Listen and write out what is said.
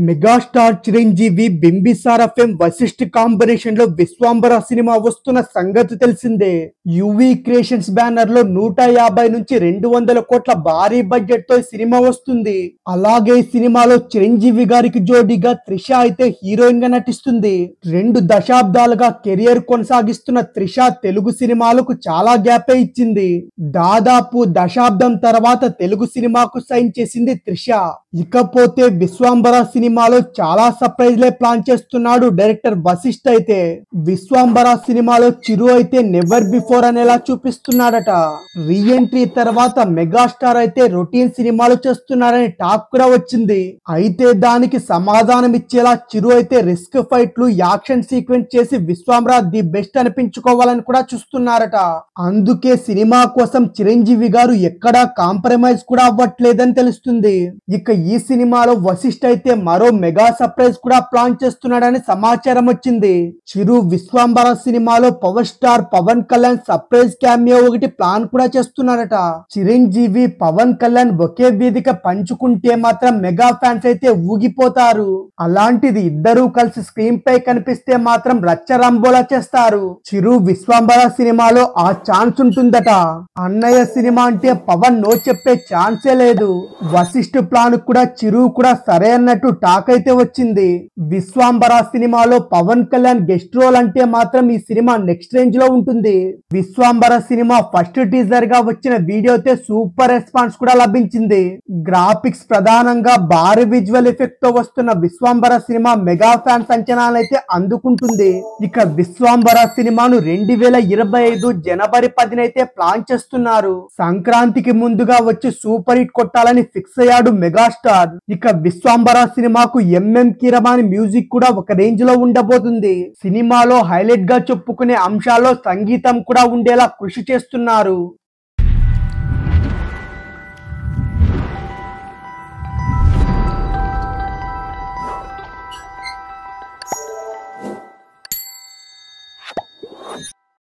megastar Chiranjeevi Bimbisara fame Vassishta combination లో Vishwambhara cinema వస్తున్న సంగతి తెలిసిందే యువి క్రియేషన్స్ బ్యానర్ లో నూట యాభై నుంచి రెండు వందల కోట్ల భారీ బడ్జెట్ తో ఈ సినిమా వస్తుంది అలాగే ఈ సినిమాలో చిరంజీవి గారికి జోడీగా త్రిష అయితే హీరోయిన్ గా నటిస్తుంది రెండు దశాబ్దాలుగా కెరియర్ కొనసాగిస్తున్న త్రిష తెలుగు సినిమాలకు చాలా గ్యాపే ఇచ్చింది దాదాపు దశాబ్దం తర్వాత తెలుగు సినిమాకు సైన్ చేసింది త్రిష ఇకపోతే విశ్వాంబర సినిమాలో చాలా సర్ప్రైజ్ లే ప్లాన్ చేస్తున్నాడు డైరెక్టర్ వశిష్ఠ్ అయితే విశ్వాంబర సినిమాలో చిరు అయితే నెవర్ బిఫోర్ అనేలా చూపిస్తున్నాడట రీఎంట్రీ తర్వాత మెగాస్టార్ అయితే రొటీన్ సినిమాలు చేస్తున్నారని టాక్ కూడా వచ్చింది అయితే దానికి సమాధానం ఇచ్చేలా చిరు అయితే రిస్క్ ఫైట్లు యాక్షన్ సీక్వెన్స్ చేసి విశ్వాంబర ది బెస్ట్ అనిపించుకోవాలని కూడా చూస్తున్నారట అందుకే సినిమా కోసం చిరంజీవి గారు ఎక్కడా కాంప్రమైజ్ కూడా అవ్వట్లేదని తెలుస్తుంది ఇక ఈ సినిమాలో వశిష్ఠ్ అయితే మరో మెగా సర్ప్రైజ్ కూడా ప్లాన్ చేస్తున్నాడని సమాచారం వచ్చింది చిరు విశ్వాంబర సినిమాలో power star Pavan Kalyan surprise cameo ఒకటి ప్లాన్ కూడా చేస్తున్నారట చిరంజీవి పవన్ కళ్యాణ్ ఒకే వేదిక పంచుకుంటే మాత్రం మెగా ఫ్యాన్స్ అయితే ఊగిపోతారు అలాంటిది ఇద్దరూ కలిసి స్క్రీన్ పై కనిపిస్తే మాత్రం రచ్చరంబోలా చేస్తారు చిరు విశ్వాంబర సినిమాలో ఆ ఛాన్స్ ఉంటుందట అన్నయ్య సినిమా అంటే పవన్ నో చెప్పే ఛాన్సే లేదు వశిష్ఠ ప్లాన్ కూడా చిరు కూడా సరే అన్నట్టు టాక్ అయితే వచ్చింది విశ్వాంబర సినిమాలో పవన్ కళ్యాణ్ గెస్ట్ రోల్ అంటే మాత్రం ఈ సినిమా నెక్స్ట్ రేంజ్ లో ఉంటుంది విశ్వాంబర సినిమా ఫస్ట్ టీజర్ గా వచ్చిన వీడియో అయితే సూపర్ రెస్పాన్స్ కూడా లభించింది గ్రాఫిక్స్ ప్రధానంగా భారీ విజువల్ ఎఫెక్ట్ తో వస్తున్న విశ్వాంబర సినిమా మెగా ఫ్యాన్స్ అంచనాలైతే అందుకుంటుంది ఇక విశ్వాంబర సినిమాను రెండు వేల ఇరవై ఐదు జనవరి పదినైతే ప్లాన్ చేస్తున్నారు సంక్రాంతికి ముందుగా వచ్చి సూపర్ హిట్ కొట్టాలని ఫిక్స్ అయ్యాడు మెగాస్టార్ ఇక విశ్వాంబర సినిమాకు ఎంఎం కిరమాని మ్యూజిక్ కూడా ఒక రేంజ్ లో ఉండబోతుంది సినిమాలో హైలైట్ గా చెప్పుకునే అంశాల్లో సంగీతం కూడా ఉండేలా కృషి చేస్తున్నారు